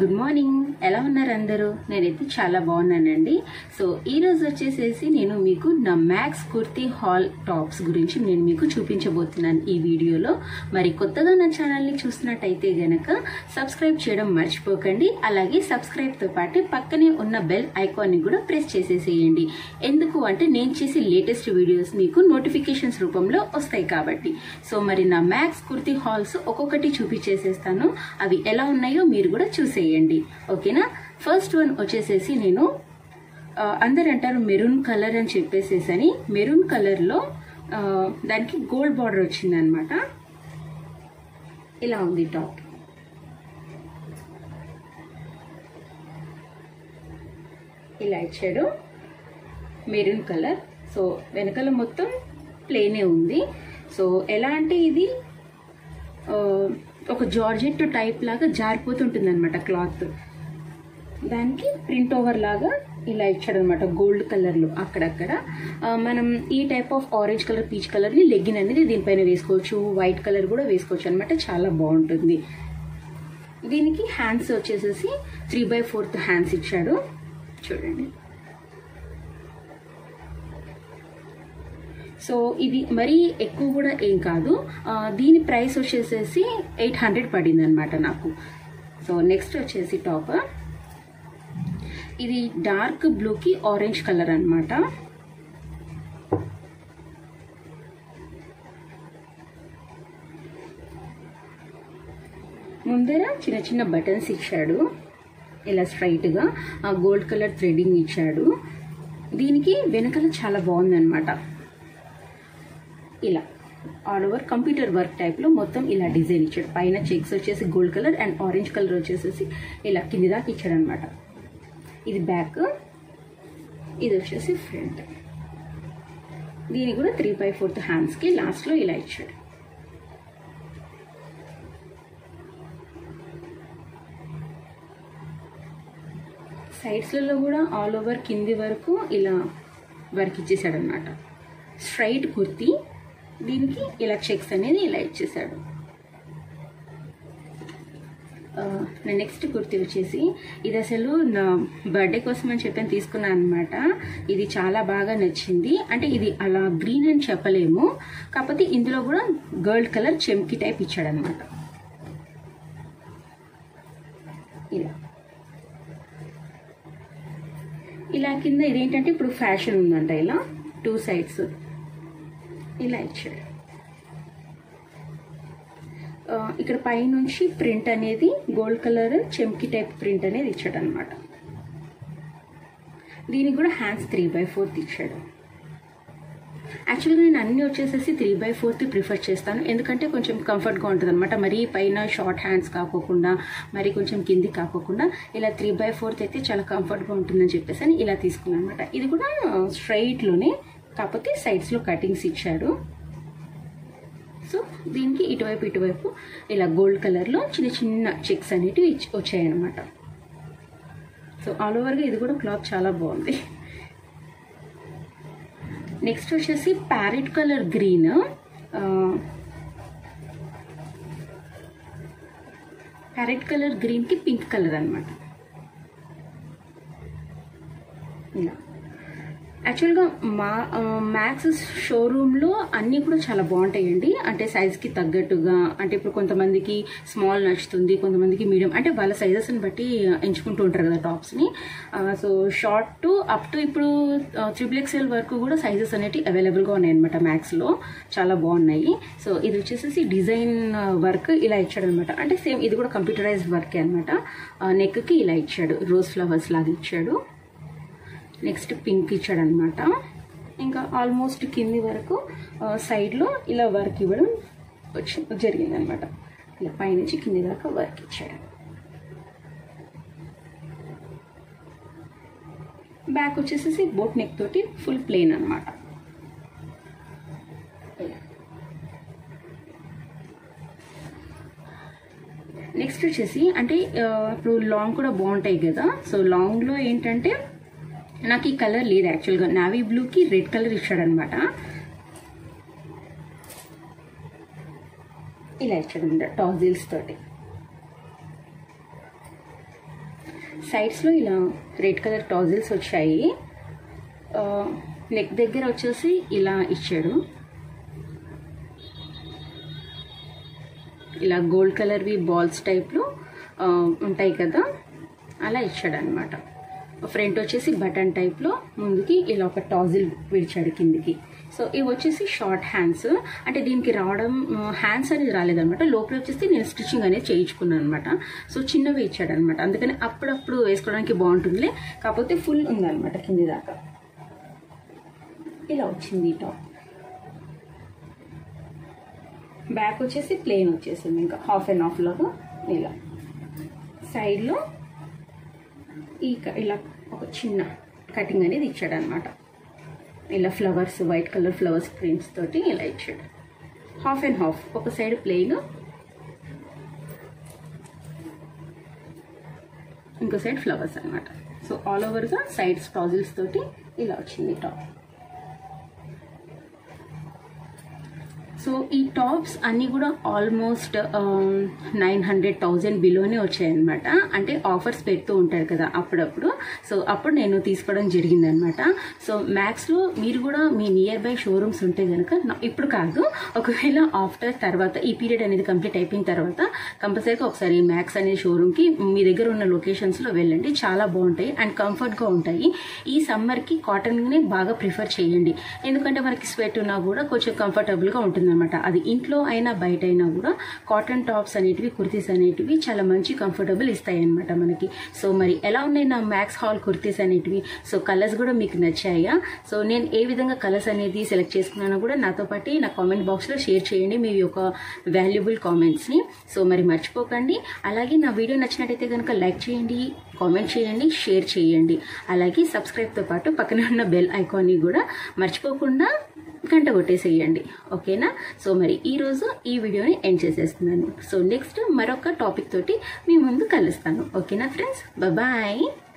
good morning ఎలా ఉన్నారు అందరూ నేనైతే చాలా బాగున్నానండి సో ఈ రోజు వచ్చేసేసి నేను మీకు నా మ్యాక్స్ కుర్తీ హాల్ టాప్స్ గురించి నేను మీకు చూపించబోతున్నాను ఈ వీడియోలో మరి కొత్తగా నా ఛానల్ని చూసినట్టయితే గనక సబ్స్క్రైబ్ చేయడం మర్చిపోకండి అలాగే సబ్స్క్రైబ్తో పాటు పక్కనే ఉన్న బెల్ ఐకాన్ని కూడా ప్రెస్ చేసేసేయండి ఎందుకు అంటే నేను చేసే లేటెస్ట్ వీడియోస్ మీకు నోటిఫికేషన్స్ రూపంలో వస్తాయి కాబట్టి సో మరి నా మ్యాక్స్ కుర్తీ హాల్స్ ఒక్కొక్కటి చూపించేసేస్తాను అవి ఎలా ఉన్నాయో మీరు కూడా చూసేయండి ఓకేనా ఫస్ట్ వన్ వచ్చేసేసి నేను ఆ, అందరు అంటారు మెరూన్ కలర్ అని చెప్పేసేసని మెరూన్ కలర్లో దానికి గోల్డ్ బార్డర్ వచ్చిందనమాట ఇలా ఉంది టాప్ ఇలా ఇచ్చాడు మెరూన్ కలర్ సో వెనకాల మొత్తం ప్లేనే ఉంది సో ఎలా అంటే ఇది ఆ, ఒక జార్జెట్ టైప్ లాగా జారిపోతుంటుంది అనమాట క్లాత్ దానికి ప్రింట్ ఓవర్ లాగా ఇలా ఇచ్చాడు అనమాట గోల్డ్ కలర్లో అక్కడక్కడ ఆ, మనం ఈ type of orange colour peach కలర్ని లెగ్గిన్ అనేది దీనిపైన వేసుకోవచ్చు వైట్ కలర్ కూడా వేసుకోవచ్చు అనమాట చాలా బాగుంటుంది దీనికి హ్యాండ్స్ వచ్చేసేసి త్రీ బై ఫోర్త్ హ్యాండ్స్ ఇచ్చాడు చూడండి సో ఇది మరీ ఎక్కువ కూడా ఏం కాదు ఆ, దీని ప్రైస్ వచ్చేసేసి ఎయిట్ హండ్రెడ్ పడింది అనమాట నాకు సో నెక్స్ట్ వచ్చేసి టాప్ ఇది డార్క్ బ్లూకి ఆరెంజ్ కలర్ అనమాట ముందర చిన్న చిన్న బటన్స్ ఇచ్చాడు ఇలా స్ట్రైట్గా ఆ గోల్డ్ కలర్ థ్రెడింగ్ ఇచ్చాడు దీనికి వెనకాల చాలా బాగుందన్నమాట ఇలా ఆల్ ఓవర్ కంప్యూటర్ వర్క్ టైప్లో మొత్తం ఇలా డిజైన్ ఇచ్చాడు పైన చెక్స్ వచ్చేసి gold colour and orange colour వచ్చేసేసి ఇలా కింది దాకా ఇచ్చాడు అనమాట ఇది బ్యాక్ ఇది వచ్చేసి ఫ్రంట్ దీనికి కూడా త్రీ బై ఫోర్త్ హ్యాండ్స్కి లాస్ట్లో ఇలా ఇచ్చాడు సైడ్స్లలో కూడా ఆల్ ఓవర్ కింది వరకు ఇలా వర్క్ ఇచ్చేసాడు అనమాట స్ట్రైట్ కుర్తీ దీనికి ఇలా చెక్స్ అనేది ఇలా ఇచ్చేసాడు ఆ, నా నెక్స్ట్ కుర్తీ వచ్చేసి ఇది అసలు నా బర్త్డే కోసం అని చెప్పని తీసుకున్నాను అనమాట ఇది చాలా బాగా నచ్చింది అంటే ఇది అలా గ్రీన్ అని చెప్పలేము కాకపోతే ఇందులో కూడా గోల్డ్ కలర్ చెమ్కి టైప్ ఇచ్చాడనమాట ఇలా ఇలా కింద ఇదేంటంటే ఇప్పుడు ఫ్యాషన్ ఉందంట ఇలా టూ సైడ్స్ ఇలా ఇచ్చాడు ఆ, ఇక్కడ పైనుంచి ప్రింట్ అనేది గోల్డ్ కలర్ చెమ్కి టైప్ ప్రింట్ అనేది ఇచ్చాడు అనమాట దీనికి కూడా హ్యాండ్స్ త్రీ బై ఫోర్త్ ఇచ్చాడు యాక్చువల్గా నేను అన్ని వచ్చేసేసి త్రీ బై ఫోర్త్ ప్రిఫర్ చేస్తాను ఎందుకంటే కొంచెం కంఫర్ట్గా ఉంటుంది అనమాట మరీ పైన షార్ట్ హ్యాండ్స్ కాకోకుండా మరి కొంచెం కింది కాకోకుండా ఇలా త్రీ బై ఫోర్త్ అయితే చాలా కంఫర్ట్గా ఉంటుందని చెప్పేసి అని ఇలా తీసుకున్నాను అనమాట ఇది కూడా స్ట్రైట్లోనే కాకపోతే సైడ్స్లో కటింగ్స్ ఇచ్చాడు సో దీనికి ఇటువైపు ఇటువైపు ఇలా గోల్డ్ కలర్లో చిన్న చిన్న చెక్స్ అనేటివి ఇచ్చి వచ్చాయన్నమాట సో ఆల్ ఓవర్గా ఇది కూడా క్లాత్ చాలా బాగుంది నెక్స్ట్ వచ్చేసి parrot colour green parrot colour గ్రీన్కి పింక్ కలర్ అనమాట ఇలా యాక్చువల్గా మా మ్యాక్స్ షోరూంలో అన్నీ కూడా చాలా బాగుంటాయండి అంటే సైజ్కి తగ్గట్టుగా అంటే ఇప్పుడు కొంతమందికి స్మాల్ నచ్చుతుంది కొంతమందికి మీడియం అంటే వాళ్ళ సైజెస్ని బట్టి ఎంచుకుంటూ ఉంటారు కదా టాప్స్ని so short to up to ఇప్పుడు త్రిబుల్ ఎక్స్ఎల్ వరకు కూడా సైజెస్ అనేవి అవైలబుల్గా ఉన్నాయన్నమాట మ్యాక్స్లో చాలా బాగున్నాయి సో ఇది వచ్చేసి డిజైన్ వర్క్ ఇలా ఇచ్చాడు అనమాట అంటే సేమ్ ఇది కూడా కంప్యూటరైజ్డ్ వర్కే అనమాట నెక్కి ఇలా ఇచ్చాడు రోజ్ ఫ్లవర్స్ లాగా ఇచ్చాడు నెక్స్ట్ పింక్ ఇచ్చాడు అనమాట ఇంకా ఆల్మోస్ట్ కింది వరకు సైడ్లో ఇలా వర్క్ ఇవ్వడం వచ్చి జరిగిందనమాట ఇలా పైనుంచి కింది దాకా వర్క్ ఇచ్చాడు బ్యాక్ వచ్చేసేసి బోట్ నెక్ తోటి ఫుల్ ప్లెయిన్ అనమాట నెక్స్ట్ వచ్చేసి అంటే ఆ, ఇప్పుడు లాంగ్ కూడా బాగుంటాయి కదా సో లాంగ్లో ఏంటంటే నాకు ఈ కలర్ లేదు యాక్చువల్గా నావీ బ్లూకి రెడ్ కలర్ ఇచ్చాడనమాట ఇలా ఇచ్చాడనమాట టాజిల్స్ తోటి సైడ్స్లో ఇలా రెడ్ కలర్ టాజిల్స్ వచ్చాయి నెక్ దగ్గర వచ్చేసి ఇలా ఇచ్చాడు ఇలా గోల్డ్ కలర్వి బాల్స్ టైప్లో ఉంటాయి కదా అలా ఇచ్చాడు అనమాట ఫ్రంట్ వచ్చేసి బటన్ టైప్లో ముందుకి ఇలా ఒక టాజిల్ విడిచాడు కిందికి సో ఇవి వచ్చేసి షార్ట్ హ్యాండ్స్ అంటే దీనికి రావడం హ్యాండ్స్ అనేది రాలేదనమాట లోపల వచ్చేసి నేను స్టిచ్చింగ్ అనేది చేయించుకున్నాను అనమాట సో చిన్నవి ఇచ్చాడు అనమాట అందుకని అప్పుడప్పుడు వేసుకోవడానికి బాగుంటుందిలే కాకపోతే ఫుల్ ఉందన్నమాట కింది దాకా ఇలా వచ్చింది ఈ టాప్ బ్యాక్ వచ్చేసి ప్లెయిన్ వచ్చేసింది ఇంకా హాఫ్ అండ్ హాఫ్ లాగా ఇలా సైడ్లో ఈ క- ఇలా ఒక చిన్న కటింగ్ అనేది ఇచ్చాడు అనమాట ఇలా flowers white colour flowers prints తోటి ఇలా ఇచ్చాడు హాఫ్ అండ్ హాఫ్ ఒక సైడ్ ప్లెయిన్ ఇంకో సైడ్ ఫ్లవర్స్ అనమాట సో ఆల్ ఓవర్గా సైడ్స్ టాజిల్స్ తోటి ఇలా వచ్చింది టాప్ సో ఈ టాప్స్ అన్నీ కూడా ఆల్మోస్ట్ నైన్ హండ్రెడ్ థౌజండ్ బిలోనే వచ్చాయన్నమాట అంటే ఆఫర్స్ పెడుతూ ఉంటారు కదా అప్పుడప్పుడు సో అప్పుడు నేను తీసుకోవడం జరిగిందనమాట సో మ్యాక్స్లో మీరు కూడా మీ నియర్ బై షోరూమ్స్ ఉంటే కనుక నా- ఇప్పుడు కాదు ఒకవేళ ఆఫ్టర్ తర్వాత ఈ పీరియడ్ అనేది కంప్లీట్ అయిపోయిన తర్వాత కంపల్సరీగా ఒకసారి మ్యాక్స్ అనే షోరూమ్కి మీ దగ్గర ఉన్న లొకేషన్స్లో వెళ్ళండి చాలా బాగుంటాయి అండ్ కంఫర్ట్గా ఉంటాయి ఈ సమ్మర్కి కాటన్నే బాగా ప్రిఫర్ చేయండి ఎందుకంటే మనకి స్వెట్ ఉన్నా కూడా కొంచెం కంఫర్టబుల్గా ఉంటుందన్నమాట అది ఇంట్లో అయినా బయట అయినా కూడా కాటన్ టాప్స్ అనేటివి కుర్తీస్ అనేటివి చాలా మంచి కంఫర్టబుల్ ఇస్తాయి అనమాట మనకి సో మరి ఎలా ఉన్నాయి నా మ్యాక్స్ హాల్ కుర్తీస్ అనేటివి సో కలర్స్ కూడా మీకు నచ్చాయా సో నేను ఏ విధంగా కలర్స్ అనేది సెలెక్ట్ చేసుకున్నానో కూడా నాతో పాటు నా కామెంట్ బాక్స్లో షేర్ చేయండి మీ యొక్క వాల్యుబుల్ కామెంట్స్ని సో మరి మర్చిపోకండి అలాగే నా వీడియో నచ్చినట్టయితే కనుక లైక్ చేయండి కామెంట్ చేయండి షేర్ చేయండి అలాగే సబ్స్క్రైబ్తో పాటు పక్కన ఉన్న బెల్ ఐకాన్ని కూడా మర్చిపోకుండా గంట కొట్టేసేయండి ఓకేనా సో మరి ఈరోజు ఈ వీడియోని ఎండ్ చేసేస్తున్నాను సో నెక్స్ట్ మరొక టాపిక్ తోటి మీ ముందు కలుస్తాను ఓకేనా ఫ్రెండ్స్ బాయ్